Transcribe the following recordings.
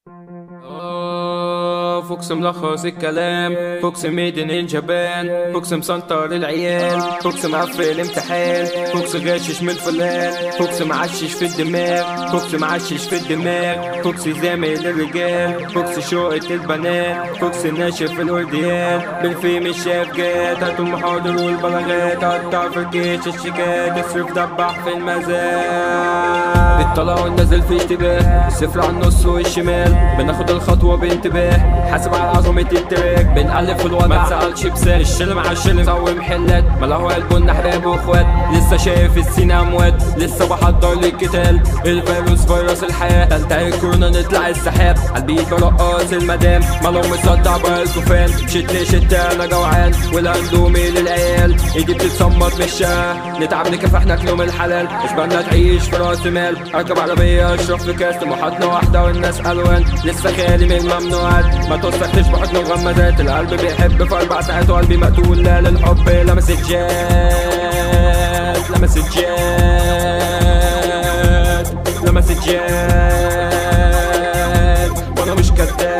آه، فوكس ملخص الكلام فوكس ميدن ان جابان فوكس مسنطر العيال فوكس مقفل امتحان فوكس غاشش من الفلان فوكس معشش في الدماغ فوكس معشش في الدماغ فوكس زامل الرجال فوكس شوقة البنات فوكس ناشف في الورديان بالفيم الشاف جات هاتوا المحاضر والبلاغات قطع في الجيش الشيكات اصرف دبح في المزاد الطلع والنازل في اشتباه الصفر على النص والشمال بناخد الخطوة بانتباه حاسب على عظمة التراك بنقلب في الوضع ما تسألش بسال الشلم على الشلم سوي محلات ملاهو قلبنا احباب واخوات لسه شايف السين اموات لسه بحضر للقتال الفيروس فيروس الحياة تنتهي الكورونا نطلع السحاب قلبي برقص المدام مالو مصدع بالكوفان شت شت انا جوعان والاندومي للعيال ايدي بتتسمر بالشاه نتعب نكافح ناكله من الحلال مش بالنا تعيش في راس مال اركب عربية اشرب في كاس طموحاتنا واحدة والناس الوان لسه خالي من الممنوعات ما توسختش بحضن مغمزات القلب بيحب في اربع ساعات وقلبي مقتول لا للحب لمس الجاد لمس الجاد لمس الجاد وانا مش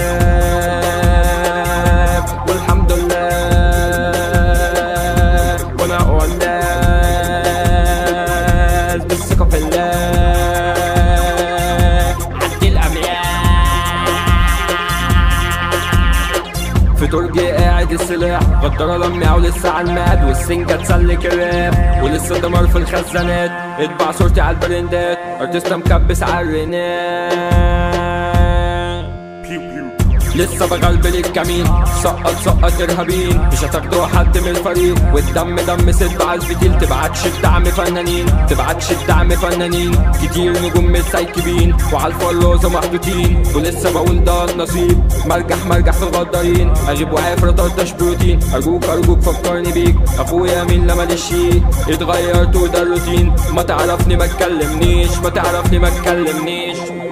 كذاب والحمد لله وانا اقوى الناس بالثقة في الله عدي الاميال في ترجي قاعد السلاح غدارة لميع ولسه على الماد والسنجة تسلك الراب ولسه دمار في الخزانات اطبع صورتي على البرندات ارتيستا مكبس على الرنات لسه بغلبل الكمين سقط سقط ارهابيين مش هتاخدوا حد من الفريق والدم دم ست على الفتيل تبعتش الدعم فنانين تبعتش الدعم فنانين كتير نجوم متسيكبين وعلى الفرازة محطوطين ولسه بقول ده النصيب مرجح مرجح في الغدارين اغيب وعافر طرطش بروتين ارجوك ارجوك فكرني بيك اخويا مين لما للشيء اتغيرت وده الروتين ما تعرفني ما تكلمنيش ما تعرفني ما تكلمنيش